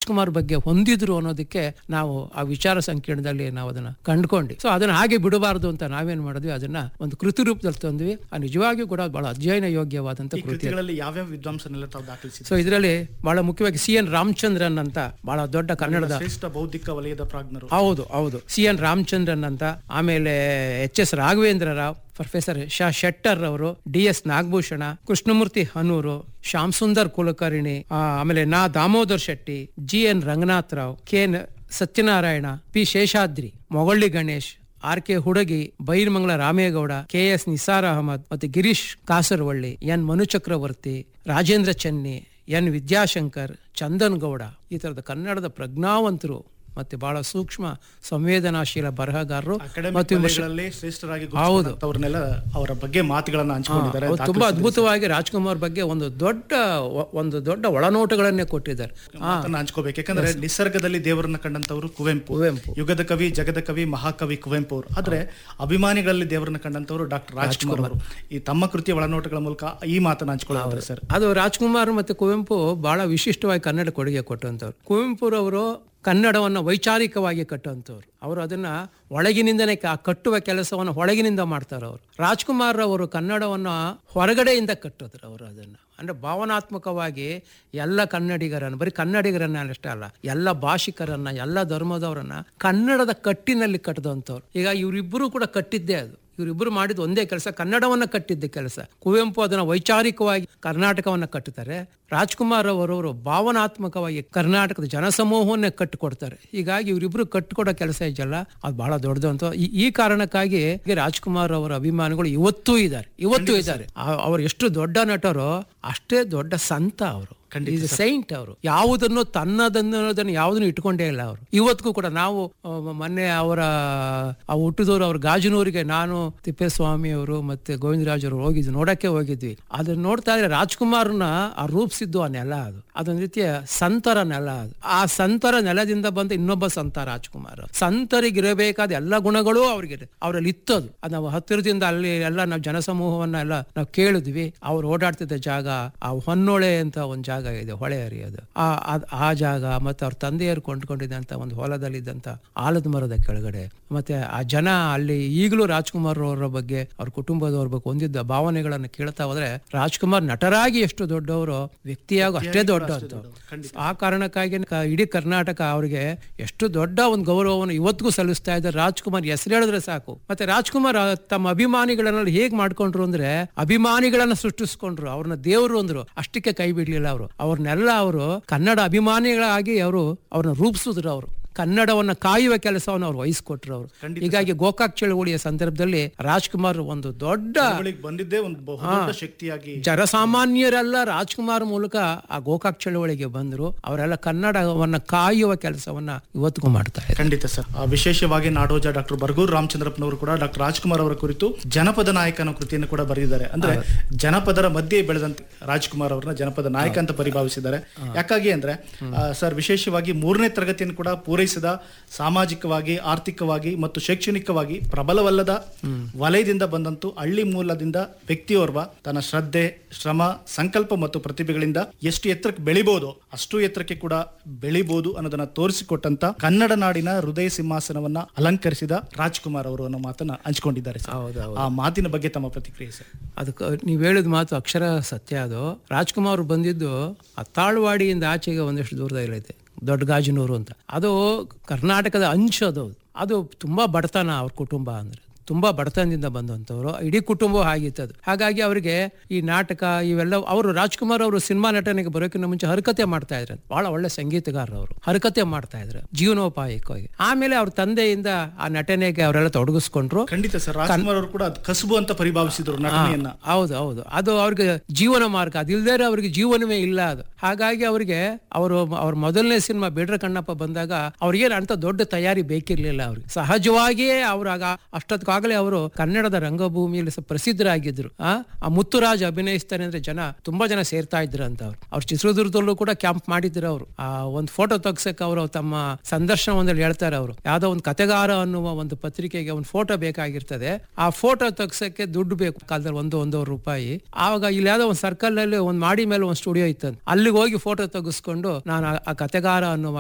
ರಾಜ್ಕುಮಾರ್ ಬಗ್ಗೆ ಹೊಂದಿದ್ರು ಅನ್ನೋದಕ್ಕೆ ನಾವು ಆ ವಿಚಾರ ಸಂಕಿರಣದಲ್ಲಿ ನಾವು ಅದನ್ನ ಕಂಡ್ಕೊಂಡ್ವಿ ಸೊ ಅದನ್ನ ಹಾಗೆ ಬಿಡಬಾರದು ಅಂತ ನಾವೇನ್ ಮಾಡಿದ್ವಿ ಅದನ್ನ ಒಂದು ಕೃತಿ ರೂಪದಲ್ಲಿ ತಂದ್ವಿ ಆ ನಿಜವಾಗಿಯೂ ಕೂಡ ಬಹಳ ಅಧ್ಯಯನ ಯೋಗ್ಯವಾದಂತ ಈ ಕೃತಿ ಕೃತಿಗಳಲ್ಲಿ ಯಾವ್ಯಾವ ವಿದ್ವಾಂಸನೆಲ್ಲ ತಾವು ದಾಖಲಿಸಿದ್ರು ಸೊ ಇದರಲ್ಲಿ ಬಹಳ ಮುಖ್ಯವಾಗಿ ಸಿ ಎನ್ ರಾಮಚಂದ್ರನ್ ಅಂತ ಬಹಳ ದೊಡ್ಡ ಕನ್ನಡದ ಶ್ರೇಷ್ಠ ಬೌದ್ಧಿಕ ವಲಯದ ಪ್ರಾಜ್ಞರು ಹೌದು ಹೌದು ಸಿ ಎನ್ ರಾಮಚಂದ್ರನ್ ಅಂತ ಆಮೇಲೆ H S Raghavendra Rao professor Sha Shettar ಅವರು ಡಿ ಎಸ್ ನಾಗಭೂಷಣ ಕೃಷ್ಣಮೂರ್ತಿ ಹನೂರು ಶ್ಯಾಮ್ ಸುಂದರ್ ಕುಲಕರ್ಣಿ ಆ, ಆಮೇಲೆ Na Damodar Shetty G N Ranganath Rao K ನ- Satyanarayana P Sheshadri Mogalli Ganesh R K Hudagi Byrmangala Ramegowda K S Nisar Ahmed ಮತ್ತು ಗಿರೀಶ್ ಕಾಸರವಳ್ಳಿ ಎನ್ ಮನು ಚಕ್ರವರ್ತಿ ರಾಜೇಂದ್ರ ಚೆನ್ನಿ ಎನ್ ವಿದ್ಯಾಶಂಕರ್ ಚಂದನ್ ಗೌಡ ಈ ತರದ ಕನ್ನಡದ ಪ್ರಜ್ಞಾವಂತರು ಮತ್ತೆ ಬಹಳ ಸೂಕ್ಷ್ಮ ಸಂವೇದನಾಶೀಲ ಬರಹಗಾರರು ಅಕಾಡೆಮಿಕ್ ಮತ್ತು ವಿಮರ್ಶ- ವಲಯಗಳಲ್ಲಿ ಶ್ರೇಷ್ಠರಾಗಿ ಹೌದು. ಅವ್ರನ್ನೆಲ್ಲ ಅವರ ಬಗ್ಗೆ ಮಾತುಗಳನ್ನ ಹಂಚಿಕೊಂಡಿದ್ದಾರೆ ಅವ್ರು ತುಂಬಾ ಅದ್ಭುತವಾಗಿ ರಾಜ್ಕುಮಾರ್ ಬಗ್ಗೆ ಒಂದು ದೊಡ್ಡ ಒ- ಒಂದು ದೊಡ್ಡ ಒಳನೋಟಗಳನ್ನೇ ಕೊಟ್ಟಿದ್ದಾರೆ ಮಾತನ್ನ ಹಂಚ್ಕೋಬೇಕು ಯಾಕಂದ್ರೆ ನಿಸರ್ಗದಲ್ಲಿ ದೇವರನ್ನ ಕಂಡಂತವರು ಕುವೆಂಪು ಕುವೆಂಪು. ಯುಗದ ಕವಿ ಜಗದ ಕವಿ ಮಹಾಕವಿ ಕುವೆಂಪು ಅವರು ಆದ್ರೆ ಅಭಿಮಾನಿಗಳಲ್ಲಿ ದೇವರನ್ನ ಕಂಡಂತವರು ಡಾಕ್ಟರ್ ರಾಜ್ಕುಮಾರ್ ಅವರು ಈ ತಮ್ಮ ಕೃತಿಯ ಒಳನೋಟಗಳ ಮೂಲಕ ಈ ಮಾತನ್ನ ಹಂಚ್ಕೊಳ್ಳೋದ್ರೆ ಸರ್ ಅದು ರಾಜ್ಕುಮಾರ್ ಮತ್ತೆ ಕುವೆಂಪು ಬಹಳ ವಿಶಿಷ್ಟವಾಗಿ ಕನ್ನಡ ಕೊಡುಗೆ ಕೊಟ್ಟಂತವ್ರು ಕುವೆಂಪುರವರು ಕನ್ನಡವನ್ನು ವೈಚಾರಿಕವಾಗಿ ಕಟ್ಟುವಂಥವ್ರು ಅವರು ಅದನ್ನ ಒಳಗಿನಿಂದನೇ ಕ- ಕಟ್ಟುವ ಕೆಲಸವನ್ನು ಒಳಗಿನಿಂದ ಮಾಡ್ತಾರೆ ಅವರು ರಾಜ್ಕುಮಾರ್ ಅವರು ಕನ್ನಡವನ್ನು ಹೊರಗಡೆಯಿಂದ ಕಟ್ಟಿದ್ರು ಅವರು ಅದನ್ನ ಅಂದ್ರೆ ಭಾವನಾತ್ಮಕವಾಗಿ ಎಲ್ಲ ಕನ್ನಡಿಗರನ್ನು ಬರೀ ಕನ್ನಡಿಗರನ್ನ ಅಷ್ಟೇ ಅಲ್ಲ ಎಲ್ಲ ಭಾಷಿಕರನ್ನ ಎಲ್ಲ ಧರ್ಮದವರನ್ನ ಕನ್ನಡದ ಕಟ್ಟಿನಲ್ಲಿ ಕಟ್ಟದಂಥವ್ರು ಈಗ ಇವರಿಬ್ಬರು ಕೂಡ ಕಟ್ಟಿದ್ದೇ ಅದು ಇವರಿಬ್ಬರು ಮಾಡಿದ ಒಂದೇ ಕೆಲಸ ಕನ್ನಡವನ್ನ ಕಟ್ಟಿದ್ದ ಕೆಲಸ ಕುವೆಂಪು ಅದನ್ನ ವೈಚಾರಿಕವಾಗಿ ಕರ್ನಾಟಕವನ್ನ ಕಟ್ಟುತ್ತಾರೆ ರಾಜ್ಕುಮಾರ್ ಅವರವರು ಭಾವನಾತ್ಮಕವಾಗಿ ಕರ್ನಾಟಕದ ಜನಸಮೂಹವನ್ನೇ ಕಟ್ಟಿಕೊಡ್ತಾರೆ ಹೀಗಾಗಿ ಇವರಿಬ್ರು ಕಟ್ಟಿಕೊಡೋ ಕೆಲಸ ಇದೆಯಲ್ಲ ಅದು ಬಹಳ ದೊಡ್ಡದು ಅಂತ ಈ- ಈ ಕಾರಣಕ್ಕಾಗಿ ರಾಜ್ಕುಮಾರ್ ಅವರ ಅಭಿಮಾನಿಗಳು ಇವತ್ತೂ ಇದ್ದಾರೆ ಇವತ್ತೂ ಇದ್ದಾರೆ ಆ- ಅವ್ರು ಎಷ್ಟು ದೊಡ್ಡ ನಟರು ಅಷ್ಟೇ ದೊಡ್ಡ ಸಂತ ಅವರು ಈಸ್ ಸೈಂಟ್ ಅವರು ಯಾವುದನ್ನು ತನ್ನದನ್ನೋದನ್ನು ಯಾವುದನ್ನು ಇಟ್ಕೊಂಡೇ ಇಲ್ಲ ಅವರು ಇವತ್ತಿಗೂ ಕೂಡ ನಾವು ಆ, ಮೊನ್ನೆ ಅವರ ಆ ಹುಟ್ಟಿದವರು ಅವ್ರ ಗಾಜನೂರಿಗೆ ನಾನು ತಿಪ್ಪೇಸ್ವಾಮಿ ಅವರು ಮತ್ತೆ ಗೋವಿಂದರಾಜ್ ಅವರು ಹೋಗಿದ್ವಿ ನೋಡಕ್ಕೆ ಹೋಗಿದ್ವಿ ಅದನ್ನ ನೋಡ್ತಾ ಇದ್ರೆ ರಾಜ್ಕುಮಾರ್ನ ಆ ರೂಪಿಸಿದ್ದು ಆ ನೆಲ ಅದು ಅದೊಂದು ರೀತಿಯ ಸಂತರ ನೆಲ ಅದು ಆ ಸಂತರ ನೆಲದಿಂದ ಬಂದ ಇನ್ನೊಬ್ಬ ಸಂತ ರಾಜ್ಕುಮಾರ್ ಸಂತರಿಗೆ ಇರಬೇಕಾದ ಎಲ್ಲ ಗುಣಗಳು ಅವ್ರಿಗೆ ಅವರಲ್ಲಿ ಇತ್ತದು ಅದು ನಾವು ಹತ್ತಿರದಿಂದ ಅಲ್ಲಿ ಎಲ್ಲ ನಾವು ಜನಸಮೂಹವನ್ನ ಎಲ್ಲ ನಾವು ಕೇಳಿದ್ವಿ ಅವ್ರು ಓಡಾಡ್ತಿದ್ದ ಜಾಗ ಆ ಹೊನ್ನೊಳೆ ಅಂತ ಒಂದು ಜಾಗ ಇದೆ ಹೊಳೆ ಹರಿಯೋದು ಆ ಅದ್- ಆ ಜಾಗ ಮತ್ತೆ ಅವ್ರ ತಂದೆಯರು ಕೊಂಡ್ಕೊಂಡಿದ್ದಂತ ಒಂದು ಹೊಲದಲ್ಲಿದ್ದಂತ ಆಲದ ಮರದ ಕೆಳಗಡೆ ಮತ್ತೆ ಆ ಜನ ಅಲ್ಲಿ ಈಗಲೂ ರಾಜ್ಕುಮಾರ್ ಅವರ ಬಗ್ಗೆ ಅವ್ರ ಕುಟುಂಬದವ್ರ ಬಗ್ಗೆ ಹೊಂದಿದ್ದ ಭಾವನೆಗಳನ್ನು ಕೇಳ್ತಾ ಹೋದ್ರೆ ರಾಜ್ಕುಮಾರ್ ನಟರಾಗಿ ಎಷ್ಟು ದೊಡ್ಡವರು ವ್ಯಕ್ತಿಯಾಗಿ ಅಷ್ಟೇ ದೊಡ್ಡ ಅಂತ ಆ ಕಾರಣಕ್ಕಾಗಿ ಕ- ಇಡೀ ಕರ್ನಾಟಕ ಅವರಿಗೆ ಎಷ್ಟು ದೊಡ್ಡ ಒಂದು ಗೌರವವನ್ನು ಇವತ್ತಿಗೂ ಸಲ್ಲಿಸ್ತಾ ಇದ್ದಾರೆ ರಾಜ್ಕುಮಾರ್ ಹೆಸರು ಹೇಳಿದ್ರೆ ಸಾಕು ಮತ್ತೆ ರಾಜ್ಕುಮಾರ್ ಆ ತಮ್ಮ ಅಭಿಮಾನಿಗಳನ್ನ ಹೇಗ್ ಮಾಡ್ಕೊಂಡ್ರು ಅಂದ್ರೆ ಅಭಿಮಾನಿಗಳನ್ನ ಸೃಷ್ಟಿಸ್ಕೊಂಡ್ರು ಅವ್ರನ್ನ ದೇವರು ಅಂದ್ರು ಅಷ್ಟಕ್ಕೆ ಕೈ ಬಿಡ್ಲಿಲ್ಲ ಅವರು ಅವ್ರನ್ನೆಲ್ಲ ಅವರು ಕನ್ನಡ ಅಭಿಮಾನಿಗಳಾಗಿ ಅವರು ಅವ್ರನ್ನ ರೂಪಿಸಿದ್ರು ಅವರು ಕನ್ನಡವನ್ನ ಕಾಯುವ ಕೆಲಸವನ್ನು ಅವ್ರು ವಹಿಸ್ಕೊಟ್ರು ಅವರು ಹೀಗಾಗಿ ಗೋಕಾಕ್ ಚಳವಳಿಯ ಸಂದರ್ಭದಲ್ಲಿ ರಾಜ್ಕುಮಾರ್ ಒಂದು ದೊಡ್ಡ ಚಳವಳಿಗೆ ಬಂದಿದ್ದೇ ಒಂದು ಬಹುದೊಡ್ಡ ಶಕ್ತಿಯಾಗಿ ಜನಸಾಮಾನ್ಯರೆಲ್ಲ ರಾಜ್ಕುಮಾರ್ ಮೂಲಕ ಆ ಗೋಕಾಕ್ ಚಳವಳಿಗೆ ಬಂದ್ರು ಅವರೆಲ್ಲ ಕನ್ನಡವನ್ನ ಕಾಯುವ ಕೆಲಸವನ್ನ ಇವತ್ತಿಗೂ ಮಾಡ್ತಾ ಇದ್ದಾರೆ ಖಂಡಿತ ಸರ್ ಆ, ವಿಶೇಷವಾಗಿ ನಾಡೋಜ ಡಾಕ್ಟರ್ ಬರ್ಗೂರ್ ರಾಮಚಂದ್ರಪ್ಪನವರು ಕೂಡ ಡಾಕ್ಟರ್ ರಾಜ್ಕುಮಾರ್ ಅವರ ಕುರಿತು ಜನಪದ ನಾಯಕ ಅನ್ನೋ ಕೃತಿಯನ್ನು ಕೂಡ ಬರೆದಿದ್ದಾರೆ ಅಂದ್ರೆ ಜನಪದರ ಮಧ್ಯೆ ಬೆಳೆದಂತ ರಾಜ್ಕುಮಾರ್ ಅವರನ್ನ ಜನಪದ ನಾಯಕ ಅಂತ ಪರಿಭಾವಿಸಿದ್ದಾರೆ ಯಾಕಾಗಿ ಅಂದ್ರೆ ಆ, ಸರ್ ವಿಶೇಷವಾಗಿ ಮೂರನೇ ತರಗತಿಯನ್ನು ಕೂಡ ಪೂರೈಸಿದ ಸಾಮಾಜಿಕವಾಗಿ ಆರ್ಥಿಕವಾಗಿ ಮತ್ತು ಶೈಕ್ಷಣಿಕವಾಗಿ ಪ್ರಬಲವಲ್ಲದ ವಲಯದಿಂದ ಬಂದಂತೂ ಹಳ್ಳಿ ಮೂಲದಿಂದ ವ್ಯಕ್ತಿಯೋರ್ವ ತನ್ನ ಶ್ರದ್ಧೆ ಶ್ರಮ ಸಂಕಲ್ಪ ಮತ್ತು ಪ್ರತಿಭೆಗಳಿಂದ ಎಷ್ಟು ಎತ್ತರಕ್ಕೆ ಬೆಳಿಬಹುದು ಅಷ್ಟು ಎತ್ತರಕ್ಕೆ ಕೂಡ ಬೆಳಿಬಹುದು ಅನ್ನೋದನ್ನ ತೋರಿಸಿಕೊಟ್ಟಂತ ಕನ್ನಡ ನಾಡಿನ ಹೃದಯ ಸಿಂಹಾಸನವನ್ನ ಅಲಂಕರಿಸಿದ ರಾಜ್ಕುಮಾರ್ ಅವರು ಅನ್ನೋ ಮಾತನ್ನ ಹಂಚ್ಕೊಂಡಿದ್ದಾರೆ ಸರ್. ಹೌದು, ಆ ಮಾತಿನ ಬಗ್ಗೆ ತಮ್ಮ ಪ್ರತಿಕ್ರಿಯೆ ಸರ್ ಅದಕ್ಕೆ ನೀವು ಹೇಳಿದ ಮಾತು ಅಕ್ಷರ ಸತ್ಯ ಅದು ರಾಜ್ಕುಮಾರ್ ಬಂದಿದ್ದು ಆ ತಾಳ್ವಾಡಿಯಿಂದ ಆಚೆಗೆ ಒಂದಷ್ಟು ದೂರದಲ್ಲಿದೆ ದೊಡ್ಡ ಗಾಜನೂರು ಅಂತ ಅದು ಕರ್ನಾಟಕದ ಅಂಚು ಅದು ಅದು ತುಂಬಾ ಬಡತನ ಅವ್ರ ಕುಟುಂಬ ಅಂದ್ರೆ ತುಂಬಾ ಬಡತನದಿಂದ ಬಂದಂಥವ್ರು ಇಡೀ ಕುಟುಂಬ ಆಗಿತ್ತು ಅದು ಹಾಗಾಗಿ ಅವರಿಗೆ ಈ ನಾಟಕ ಇವೆಲ್ಲ ಅವರು ರಾಜ್ಕುಮಾರ್ ಅವರು ಸಿನಿಮಾ ನಟನೆಗೆ ಬರೋಕ್ಕಿಂತ ಮುಂಚೆ ಹರಕತೆ ಮಾಡ್ತಾ ಇದ್ರು ಬಹಳ ಒಳ್ಳೆ ಸಂಗೀತಗಾರರು ಅವರು ಹರಕತೆ ಮಾಡ್ತಾ ಇದ್ರು ಜೀವನೋಪಾಯಕವಾಗಿ ಆಮೇಲೆ ಅವ್ರ ತಂದೆಯಿಂದ ಆ ನಟನೆಗೆ ಅವರೆಲ್ಲ ತೊಡಗಿಸ್ಕೊಂಡ್ರು ಖಂಡಿತ ಸರ್ ರಾಜ್ಕುಮಾರ್ ಅವರು ಕೂಡ ಅದು ಕಸುಬು ಅಂತ ಪರಿಭಾವಿಸಿದ್ರು ನಟನೆಯನ್ನ ಹೌದು ಹೌದು ಅದು ಅವ್ರಿಗೆ ಜೀವನ ಮಾರ್ಗ ಅದಿಲ್ದೇ ಅವ್ರಿಗೆ ಜೀವನವೇ ಇಲ್ಲ ಅದು ಹಾಗಾಗಿ ಅವರಿಗೆ ಅವರು ಅವ್ರ ಮೊದಲನೇ ಸಿನಿಮಾ ಬೇಡ್ರ ಕಣ್ಣಪ್ಪ ಬಂದಾಗ ಅವ್ರಿಗೇನು ಅಂತ ದೊಡ್ಡ ತಯಾರಿ ಬೇಕಿರ್ಲಿಲ್ಲ ಅವ್ರಿಗೆ ಸಹಜವಾಗಿಯೇ ಅವ್ರು ಆಗ ಅಷ್ಟೊತ್ತಿಗಾಗಲೇ ಅವರು ಕನ್ನಡದ ರಂಗಭೂಮಿಯಲ್ಲಿ ಸ- ಪ್ರಸಿದ್ಧರಾಗಿದ್ರು ಆ ಆ ಮುತ್ತುರಾಜ್ ಅಭಿನಯಿಸ್ತಾರೆ ಅಂದ್ರೆ ಜನ ತುಂಬಾ ಜನ ಸೇರ್ತಾ ಇದ್ರು ಅಂತ ಅವ್ರು ಅವ್ರು ಚಿತ್ರದುರ್ಗದಲ್ಲೂ ಕೂಡ ಕ್ಯಾಂಪ್ ಮಾಡಿದ್ರು ಅವರು ಆ ಒಂದು ಫೋಟೋ ತೆಗ್ಸಕ್ಕೆ ಅವರು ತಮ್ಮ ಸಂದರ್ಶನ ಒಂದಲ್ಲಿ ಹೇಳ್ತಾರೆ ಅವರು ಯಾವ್ದೋ ಒಂದು ಕತೆಗಾರ ಅನ್ನುವ ಒಂದು ಪತ್ರಿಕೆಗೆ ಒಂದು ಫೋಟೋ ಬೇಕಾಗಿರ್ತದೆ ಆ ಫೋಟೋ ತೆಗ್ಸಕ್ಕೆ ದುಡ್ಡು ಬೇಕು ಕಾಲದಲ್ಲಿ ಒಂದು ಒಂದೂವರೆ ರೂಪಾಯಿ ಆವಾಗ ಇಲ್ಲಿ ಯಾವ್ದೋ ಒಂದು ಸರ್ಕಲ್ ನಲ್ಲಿ ಒಂದು ಮಾಡಿ ಮೇಲೆ ಒಂದು ಸ್ಟುಡಿಯೋ ಇತ್ತಂತೆ ಅಲ್ಲಿಗೆ ಹೋಗಿ ಫೋಟೋ ತೆಗೆಸ್ಕೊಂಡು ನಾನು ಆ- ಆ ಕತೆಗಾರ ಅನ್ನುವ